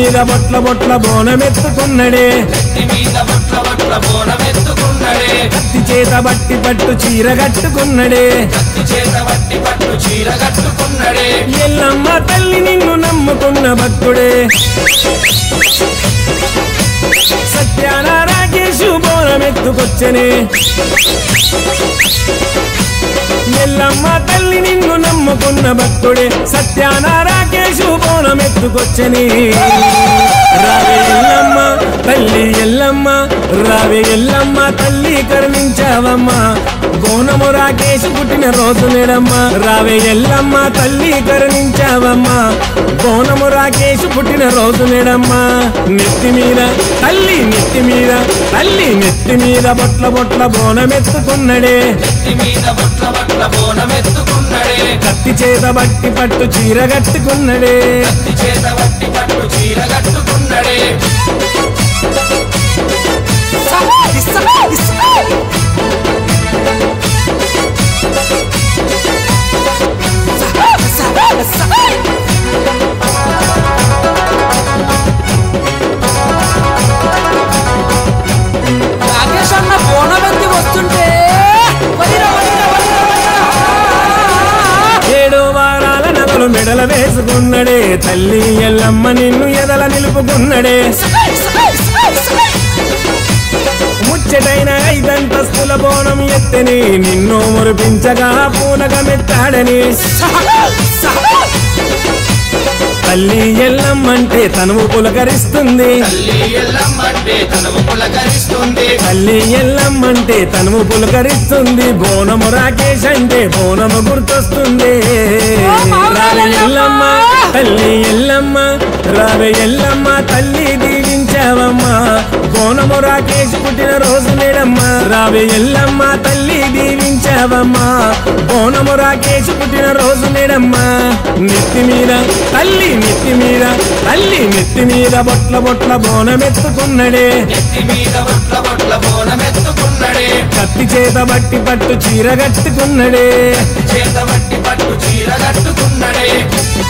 మీద బొట్ల బొట్ల బోనమెత్తుకున్నడే నెత్తి మీద బొట్ల బొట్ల బోనమెత్తుకున్నడే కత్తి చేత బట్టి పట్టు చీర కట్టుకున్నడే కత్తి చేత వట్టి పట్టు చీర కట్టుకున్నడే ఎల్లమ్మ తల్లి నిన్ను నమ్ముకున్న భక్తుడే సత్యాన రాకేశు బోనమెత్తుకొచ్చనే ఎల్లమ్మ తల్లి నిన్ను నమ్ముకున్న భక్తుడే సత్యాన రాకేశు బోనమెత్తుకొచ్చని రావే ఎల్లమ్మ తల్లి ఎల్లమ్మ రావే ఎల్లమ్మ తల్లి కరుణించావమ్మా బోనము రాకేశు పుట్టిన రోజు నేడమ్మా రావే ఎల్లమ్మ తల్లి కరుణించావమ్మా బోనము రాకేశు పుట్టిన రోజు నేడమ్మా నెత్తి మీద తల్లి నెత్తి మీద తల్లి నెత్తి మీద బొట్ల బొట్ల బోనమెత్తుకున్నడే నెత్తి మీద బొట్ల బొట్ల బోనమెత్తుకున్నడే కత్తి చేత బట్టి పట్టు చీర కట్టుకున్నడే కత్తి చేత వట్టి పట్టు చీర కట్టుకున్నడే రాకేష్ అన్న బోనమెత్తి వస్తుంటే వదిరా, వదిరా, వదిరా, వదిరా. ఏడు వారాల నగలు మెడల వేసుకున్నడే తల్లి ఎల్లమ్మ నిన్ను ఎదల నిలుపుకున్నడే ముచ్చటైన ఐదంతస్తుల బోనం ఎత్తని నిన్ను మురిపించగా పూనకమెత్తాడని తల్లి ఎల్లమ్మంటే తనువు పులకరిస్తుంది తల్లి ఎల్లమ్మంటే తనవు పులకరిస్తుంది తల్లి ఎల్లమ్మంటే తనువు పులకరిస్తుంది బోనము రాకేష్ అంటే బోనము గుర్తొస్తుంది రావే ఎల్లమ్మ తల్లి ఎల్లమ్మ రావే ఎల్లమ్మ తల్లి దీవించావమ్మా బోనము రాకేష్ పుట్టిన రోజు నేడమ్మా రావే ఎల్లమ్మ తల్లి దీవించావమ్మా బోనము రాకేష్ పుట్టిన రోజు నేడమ్మా నెత్తి మీద తల్లి నెత్తి మీద తల్లి నెత్తి మీద బొట్ల బొట్ల బోనమెత్తుకున్నడే నెత్తి మీద బొట్ల బొట్ల బోనమెత్తుకున్నడే కత్తి చేత బట్టి పట్టు చీర కట్టుకున్నడే చేత వట్టి పట్టు చీర కట్టుకున్నడే